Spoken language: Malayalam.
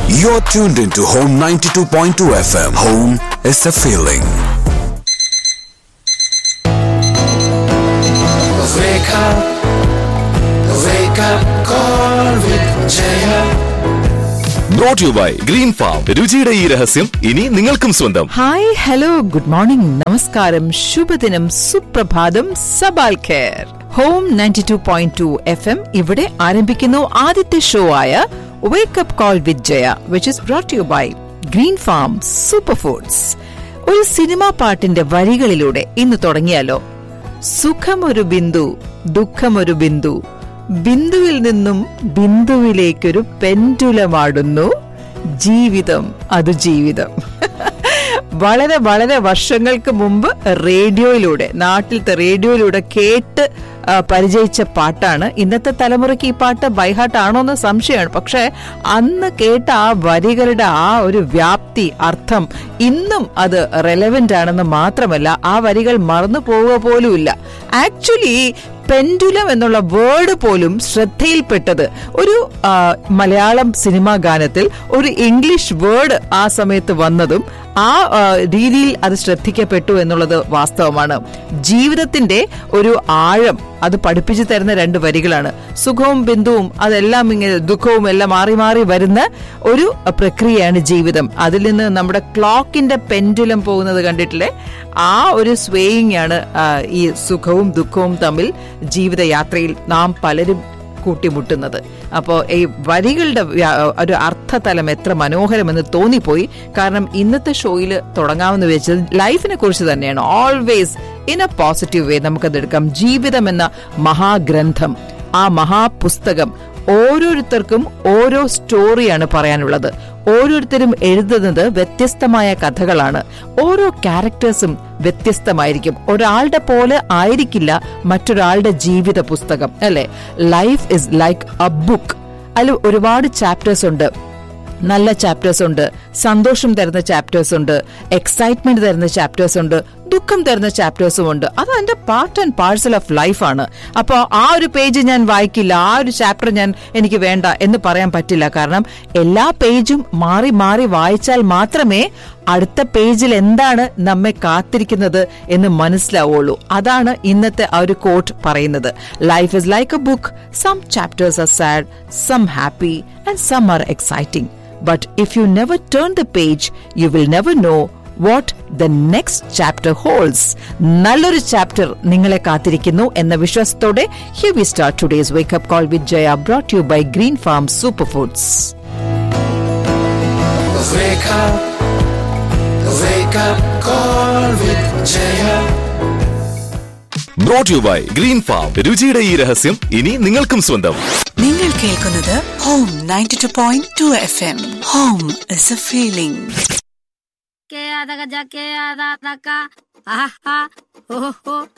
You're tuned into Home 92.2 FM. Home is a feeling. Wake up, wake up, call with Jaya. Brought you by green farm രുചിയുടെ ഈ രഹസ്യം ഇനി നിങ്ങൾക്കും സ്വന്തം ഹായ് ഹലോ ഗുഡ് മോർണിംഗ് നമസ്കാരം ശുഭദിനം സുപ്രഭാതം സബാൽ ഖേർ home ninety two point two F M ഇവിടെ ആരംഭിക്കുന്നു ആദ്യത്തെ ഷോ ആയ wake up call with Jaya which is brought you by green farm super foods ഒരു സിനിമാ പാട്ടിന്റെ വരികളിലൂടെ ഇന്ന് തുടങ്ങിയാലോ സുഖമൊരു ബിന്ദു ദുഃഖമൊരു ബിന്ദു ബിന്ദുവിൽ നിന്നും ബിന്ദുവിലേക്കൊരു പെൻഡുലമാടുന്നു ജീവിതം അത് ജീവിതം വളരെ വളരെ വർഷങ്ങൾക്ക് മുമ്പ് റേഡിയോയിലൂടെ നാട്ടിലത്തെ റേഡിയോയിലൂടെ കേട്ട് ആ, പരിചയിച്ച പാട്ടാണ് ഇന്നത്തെ തലമുറയ്ക്ക് ഈ പാട്ട് ബൈഹാർട്ട് ആണോ എന്ന് സംശയമാണ് പക്ഷെ അന്ന് കേട്ട ആ വരികളുടെ ആ ഒരു വ്യാപ്തി അർത്ഥം ഇന്നും അത് റെലവെന്റ് ആണെന്ന് മാത്രമല്ല ആ വരികൾ മറന്നു പോവുക പോലുമില്ല ആക്ച്വലി പെൻഡുലം എന്നുള്ള വേർഡ് പോലും ശ്രദ്ധയിൽപ്പെട്ടത് ഒരു ആ, മലയാളം സിനിമാ ഗാനത്തിൽ ഒരു ഇംഗ്ലീഷ് വേർഡ് ആ സമയത്ത് വന്നതും ആ ആ, രീതിയിൽ അത് ശ്രദ്ധിക്കപ്പെട്ടു എന്നുള്ളത് വാസ്തവമാണ് ജീവിതത്തിന്റെ ഒരു ആഴം അത് പഠിപ്പിച്ചു തരുന്ന രണ്ട് വരികളാണ് സുഖവും ബിന്ദുവും അതെല്ലാം ഇങ്ങനെ ദുഃഖവും എല്ലാം മാറി മാറി വരുന്ന ഒരു പ്രക്രിയയാണ് ജീവിതം അതിൽ നിന്ന് നമ്മുടെ ക്ലോക്കിന്റെ പെൻഡുലം പോകുന്നത് കണ്ടിട്ടില്ലേ ആ ഒരു സ്വേയിങ് ആണ് ആ, ഈ സുഖവും ദുഃഖവും തമ്മിൽ ജീവിതയാത്രയിൽ നാം പലരും കൂട്ടിമുട്ടുന്നത് അപ്പോൾ ഈ വരികളുടെ വ്യ- ഒരു അർത്ഥതലം എത്ര മനോഹരമെന്ന് തോന്നിപ്പോയി കാരണം ഇന്നത്തെ ഷോയിൽ തുടങ്ങാമെന്ന് വെച്ചത് ലൈഫിനെ കുറിച്ച് തന്നെയാണ് always in a positive way നമുക്കത് എടുക്കാം ജീവിതം എന്ന മഹാഗ്രന്ഥം ആ മഹാപുസ്തകം ഓരോരുത്തർക്കും ഓരോ സ്റ്റോറിയാണ് പറയാനുള്ളത് ഓരോരുത്തരും എഴുതുന്നത് വ്യത്യസ്തമായ കഥകളാണ് ഓരോ ക്യാരക്ടേഴ്സും വ്യത്യസ്തമായിരിക്കും ഒരാളുടെ പോലെ ആയിരിക്കില്ല മറ്റൊരാളുടെ ജീവിത പുസ്തകം അല്ലെ life is like a book അതിൽ ഒരുപാട് ചാപ്റ്റേഴ്സ് ഉണ്ട് നല്ല ചാപ്റ്റേഴ്സ് ഉണ്ട് സന്തോഷം തരുന്ന ചാപ്റ്റേഴ്സ് ഉണ്ട് എക്സൈറ്റ്മെന്റ് തരുന്ന ചാപ്റ്റേഴ്സ് ഉണ്ട് ദുഃഖം തരുന്ന ചാപ്റ്റേഴ്സും ഉണ്ട് അത് അതിന്റെ പാർട്ട് ആൻഡ് പാഴ്സൽ ഓഫ് ലൈഫാണ് അപ്പോൾ ആ ഒരു പേജ് ഞാൻ വായിക്കില്ല ആ ഒരു ചാപ്റ്റർ ഞാൻ എനിക്ക് വേണ്ട എന്ന് പറയാൻ പറ്റില്ല കാരണം എല്ലാ പേജും മാറി മാറി വായിച്ചാൽ മാത്രമേ അടുത്ത പേജിൽ എന്താണ് നമ്മെ കാത്തിരിക്കുന്നത് എന്ന് മനസ്സിലാവുള്ളൂ അതാണ് ഇന്നത്തെ ആ ഒരു കോട്ട് പറയുന്നത് life is like a book some chapters are sad some happy and some are exciting but if you never turn the page you will never know what the next chapter holds നല്ലൊരു ചാപ്റ്റർ നിങ്ങളെ കാത്തിരിക്കുന്നു എന്ന വിശ്വാസത്തോടെ here we start today's wake up call with Jaya brought you by green farm super foods Wake up, wake up, call with Jaya. Brought you by green farm രുചിയുടെ ഈ രഹസ്യം ഇനി നിങ്ങൾക്കും സ്വന്തം നിങ്ങൾ കേൾക്കുന്നത് home ninety two point two F M home is a feeling que ada ya que ada acá, ajá, ojo,